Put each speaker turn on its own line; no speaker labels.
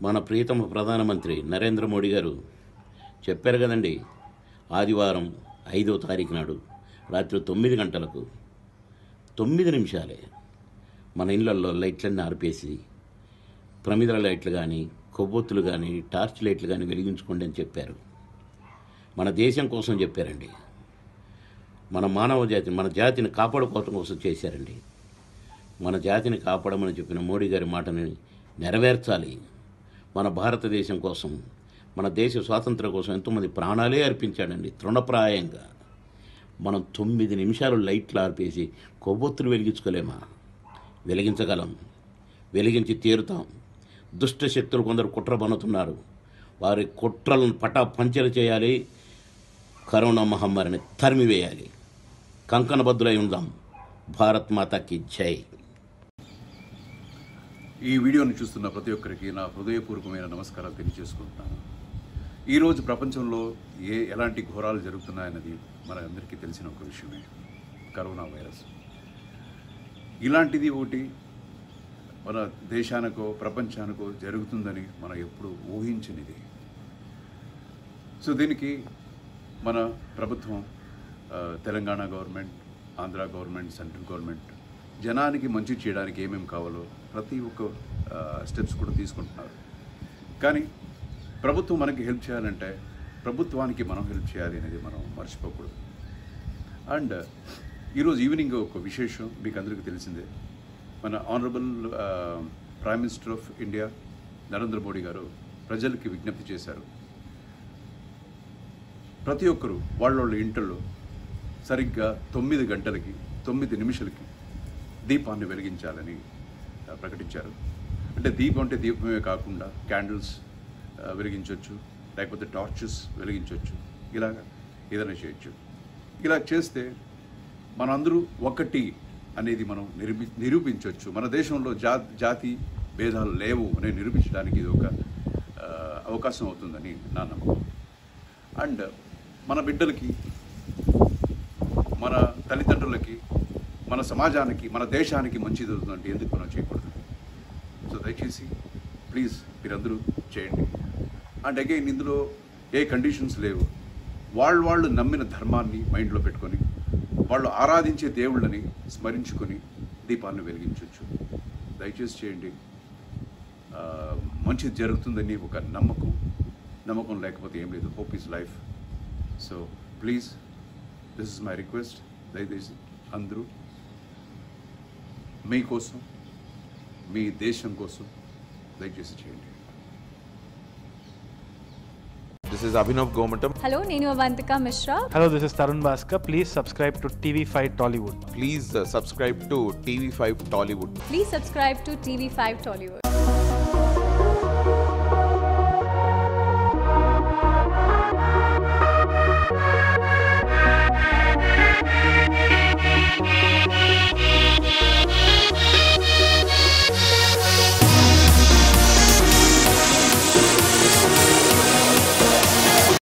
మన ప్రియతమ ప్రధానమంత్రి నరేంద్ర మోడీ గారు చెప్పారు కదండి ఆదివారం ఐదో తారీఖు నాడు రాత్రి తొమ్మిది గంటలకు తొమ్మిది నిమిషాలే మన ఇళ్ళల్లో లైట్లన్నీ ఆర్పేసి ప్రమిదల లైట్లు కానీ కొవ్వొత్తులు కానీ టార్చ్ లైట్లు కానీ వెలిగించుకోండి అని చెప్పారు మన దేశం కోసం చెప్పారండి మన మానవ జాతిని మన జాతిని కాపాడుకోవటం కోసం చేశారండి మన జాతిని కాపాడమని చెప్పిన మోడీ గారి మాటని నెరవేర్చాలి మన భారతదేశం కోసం మన దేశ స్వాతంత్రం కోసం ఎంతోమంది ప్రాణాలే అర్పించాడండి తృణప్రాయంగా మనం తొమ్మిది నిమిషాలు లైట్లు ఆర్పేసి కొవ్వొత్తులు వెలిగించుకోలేమా వెలిగించగలం వెలిగించి తీరుతాం దుష్ట శక్తులు కొందరు కుట్ర పన్నుతున్నారు వారి కుట్రలను పటా పంచలు చేయాలి కరోనా మహమ్మారిని తరిమివేయాలి కంకణబద్దులై ఉందాం భారత్ మాతాకి జై
ఈ వీడియోని చూస్తున్న ప్రతి ఒక్కరికి నా హృదయపూర్వకమైన నమస్కారాలు తెలియజేసుకుంటున్నాను ఈరోజు ప్రపంచంలో ఏ ఎలాంటి ఘోరాలు జరుగుతున్నాయన్నది మనందరికీ తెలిసిన ఒక విషయమే కరోనా వైరస్ ఇలాంటిది ఒకటి మన దేశానికో ప్రపంచానికో జరుగుతుందని మనం ఎప్పుడు ఊహించనిది సో దీనికి మన ప్రభుత్వం ఆ, Telangana government Andhra government central government జనానికి మంచి చేయడానికి ఏమేమి కావాలో ప్రతి ఒక్క స్టెప్స్ కూడా తీసుకుంటున్నారు కానీ ప్రభుత్వం మనకి హెల్ప్ చేయాలంటే ప్రభుత్వానికి మనం హెల్ప్ చేయాలి అనేది మనం మర్చిపోకూడదు అండ్ ఈరోజు ఈవినింగ్ ఒక విశేషం మీకు అందరికీ తెలిసిందే మన honourable prime minister of India Narendra Modi garu ప్రజలకి విజ్ఞప్తి చేశారు ప్రతి ఒక్కరూ వాళ్ళ వాళ్ళ ఇంట్లో సరిగ్గా తొమ్మిది గంటలకి తొమ్మిది నిమిషాలకి దీపాన్ని వెలిగించాలని ఆ, ప్రకటించారు అంటే దీపం అంటే దీపమే కాకుండా క్యాండిల్స్ వెలిగించవచ్చు లేకపోతే టార్చెస్ వెలిగించవచ్చు ఇలాగ ఏదైనా చేయొచ్చు ఇలా చేస్తే మనందరూ ఒకటి అనేది మనం నిరూపి నిరూపించవచ్చు మన దేశంలో జా జాతి భేదాలు లేవు అని నిరూపించడానికి ఇది ఒక ఆ, అవకాశం అవుతుందని నా నమ్మకం అండ్ మన బిడ్డలకి మన తల్లిదండ్రులకి మన సమాజానికి మన దేశానికి మంచిది అవుతుందంటే ఎందుకు మనం చేయకూడదు సో దయచేసి ప్లీజ్ మీరందరూ చేయండి అండ్ అగైన్ ఇందులో ఏ కండిషన్స్ లేవు వాళ్ళు వాళ్ళు నమ్మిన ధర్మాన్ని మైండ్లో పెట్టుకొని వాళ్ళు ఆరాధించే దేవుళ్ళని స్మరించుకొని దీపాన్ని వెలిగించవచ్చు దయచేసి చేయండి ఆ, మంచిది జరుగుతుందని ఒక నమ్మకం నమ్మకం లేకపోతే ఏం లేదు hope is life so please this is my request దయచేసి అందరూ మీకోసం మీ దేశం కోసం దయచేసి చేయండి
This is Abhinav Gomatam.
Hello నేను Avantika Mishra
Hello, this is Tarun Bhaskar. Please subscribe to TV5 Tollywood.
Please uh, subscribe to TV5 Tollywood.
Please subscribe to TV five Tollywood